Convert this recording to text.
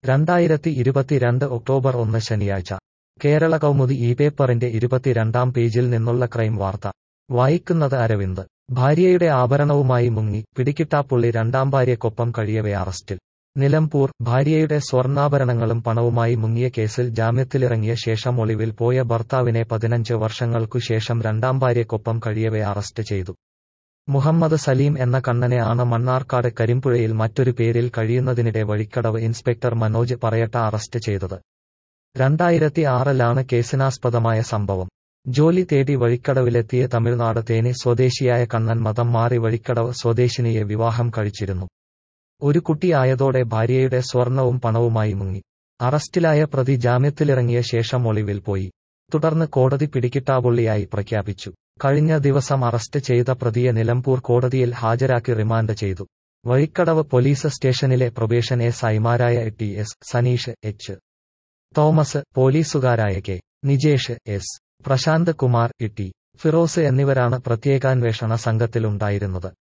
രണ്ടായിരത്തി ഇരുപത്തിരണ്ട് ഒക്ടോബർ ഒന്ന് ശനിയാഴ്ച കേരള കൗമുദി ഈ പേപ്പറിന്റെ ഇരുപത്തിരണ്ടാം പേജിൽ നിന്നുള്ള ക്രൈം വാർത്ത വായിക്കുന്നത് അരവിന്ദ് ഭാര്യയുടെ ആഭരണവുമായി മുങ്ങി പിടികിട്ടാപ്പുള്ളി രണ്ടാം ഭാര്യയ്ക്കൊപ്പം കഴിയവെ അറസ്റ്റിൽ നിലമ്പൂർ ഭാര്യയുടെ സ്വർണ്ണാഭരണങ്ങളും പണവുമായി മുങ്ങിയ കേസിൽ ജാമ്യത്തിലിറങ്ങിയ ശേഷം ഒളിവിൽ പോയ ഭർത്താവിനെ പതിനഞ്ച് വർഷങ്ങൾക്കു ശേഷം രണ്ടാം ഭാര്യയ്ക്കൊപ്പം കഴിയവെ അറസ്റ്റ് ചെയ്തു മുഹമ്മദ് സലീം എന്ന കണ്ണനെ ആണ് മണ്ണാർക്കാട് കരിമ്പുഴയിൽ മറ്റൊരു പേരിൽ കഴിയുന്നതിനിടെ വഴിക്കടവ് ഇൻസ്പെക്ടർ മനോജ് പറയട്ട അറസ്റ്റ് ചെയ്തത് രണ്ടായിരത്തി ആറിലാണ് കേസിനാസ്പദമായ സംഭവം ജോലി തേടി വഴിക്കടവിലെത്തിയ തമിഴ്നാട് തേനി സ്വദേശിയായ കണ്ണൻ മതം മാറി വഴിക്കടവ് സ്വദേശിനിയെ വിവാഹം കഴിച്ചിരുന്നു ഒരു കുട്ടിയായതോടെ ഭാര്യയുടെ സ്വർണവും പണവുമായി മുങ്ങി അറസ്റ്റിലായ പ്രതി ജാമ്യത്തിലിറങ്ങിയ ശേഷം ഒളിവിൽ പോയി തുടർന്ന് കോടതി പിടികിട്ടാപുള്ളിയായി പ്രഖ്യാപിച്ചു കഴിഞ്ഞ ദിവസം അറസ്റ്റ് ചെയ്ത പ്രതിയെ നിലമ്പൂർ കോടതിയിൽ ഹാജരാക്കി റിമാൻഡ് ചെയ്തു വഴിക്കടവ് പോലീസ് സ്റ്റേഷനിലെ പ്രൊബേഷൻ എസ് ഐമാരായ T S Saneesh H Thomas പോലീസുകാരായ K Nijesh S Prasanth Kumar E T Firoz എന്നിവരാണ് പ്രത്യേകാന്വേഷണ സംഘത്തിലുണ്ടായിരുന്നത്